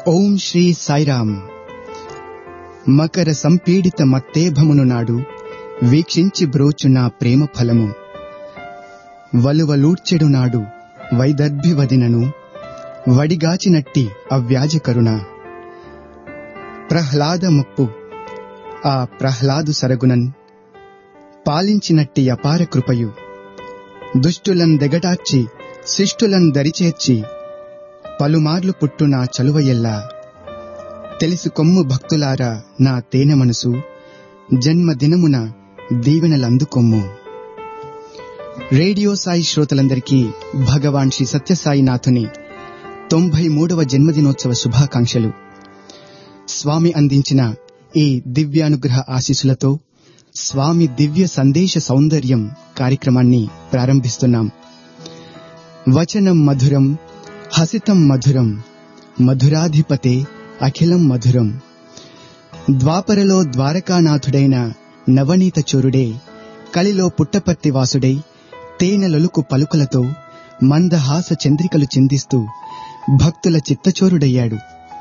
ఓం శ్రీ సాయిరామ్ మకర సంపీడిత మత్తేభమును నాడు వీక్షించి బ్రోచున్న ప్రేమ ఫలము వలువలూడ్చెడు నాడు వైదర్భివదినను వడిగాచినట్టి అవ్యాజ కరుణ ప్రహ్లాద ముప్పు ఆ ప్రహ్లాదు సరగునన్ పాలించినట్టి అపార కృపయు దుష్టులం దెగటార్చి శిష్టులం దరిచేర్చి పలుమార్లు పుట్టు నా చలువయెల్లా తెలిసి కొమ్ము భక్తులారా నా తేనె మనసు జన్మదినమున దీవెనలందుకొమ్ము రేడియో సాయి శ్రోతలందరికీ భగవాన్ శ్రీ సత్యసాయినాథుని తొంభై మూడవ జన్మదినోత్సవ శుభాకాంక్షలు స్వామి అందించిన ఈ దివ్యానుగ్రహ ఆశీస్సులతో స్వామి దివ్య సందేశ సౌందర్యం కార్యక్రమాన్ని ప్రారంభిస్తున్నాం వచనం మధురం హసితం మధురం మధురాధిపతే అఖిలం మధురం ద్వాపరలో ద్వారకానాథుడైన నవనీత చోరుడే కలిలో పుట్టపర్తి వాసుడై తేనెలొలుకు పలుకులతో మందహాస చంద్రికలు చిందిస్తూ భక్తుల చిత్తచోరుడయ్యాడు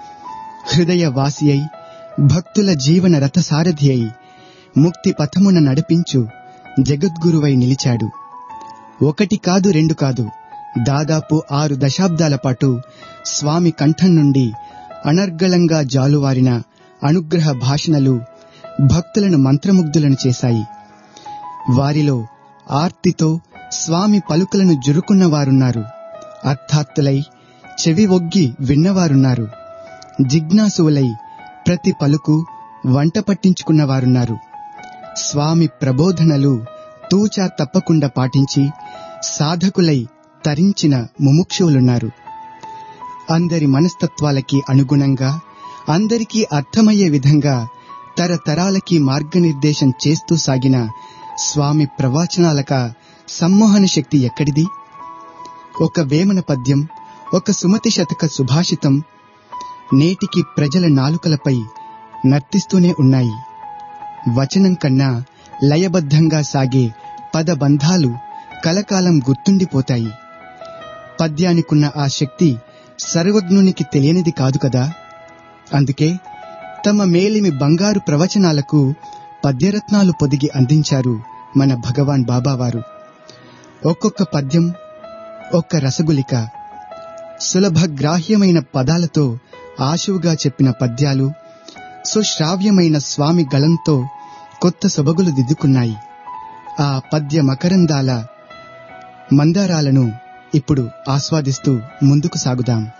హృదయ వాసి అయి భక్తుల జీవన రథసారథి అయి ముక్తి పథమున నడిపించు జగద్గురువై నిలిచాడు ఒకటి కాదు రెండు కాదు దాదాపు ఆరు దశాబ్దాల పాటు స్వామి కంఠం నుండి అనర్గళంగా జాలువారిన అనుగ్రహ భాషణలు భక్తులను మంత్రముగ్ధులను చేశాయి వారిలో ఆర్తితో స్వామి పలుకులను జురుకున్న వారున్నారు అర్థాత్తులై చెవి ఒగ్గి విన్నవారున్నారు జిజ్ఞాసువులై ప్రతి పలుకు వంట పట్టించుకున్న వారున్నారు స్వామి ప్రబోధనలు తూచా తప్పకుండా పాటించి సాధకులై తరించిన ముముక్షువులున్నారు అందరి మనస్తత్వాలకి అనుగుణంగా అందరికీ అర్థమయ్యే విధంగా తరతరాలకి మార్గనిర్దేశం చేస్తూ సాగిన స్వామి ప్రవచనాలక సమ్మోహన శక్తి ఎక్కడిది ఒక వేమన పద్యం ఒక సుమతి శతక సుభాషితం నేటికి ప్రజల నాలుకలపై నర్తిస్తూనే ఉన్నాయి వచనం కన్నా లయబద్ధంగా సాగే పదబంధాలు కలకాలం గుర్తుండిపోతాయి పద్యానికున్న ఆ శక్తి సర్వజ్ఞునికి తెలియనిది కాదు కదా అందుకే తమ మేలిమి బంగారు ప్రవచనాలకు పద్యరత్నాలు పొదిగి అందించారు మన భగవాన్ బాబావారు ఒక్కొక్క పద్యం ఒక్క రసగులిక సులభగ్రాహ్యమైన పదాలతో ఆశువుగా చెప్పిన పద్యాలు సుశ్రావ్యమైన స్వామి గళంతో కొత్త సొబగులు దిద్దుకున్నాయి ఆ పద్య మకరందాల మందారాలను ఇప్పుడు ఆస్వాదిస్తూ ముందుకు సాగుదాం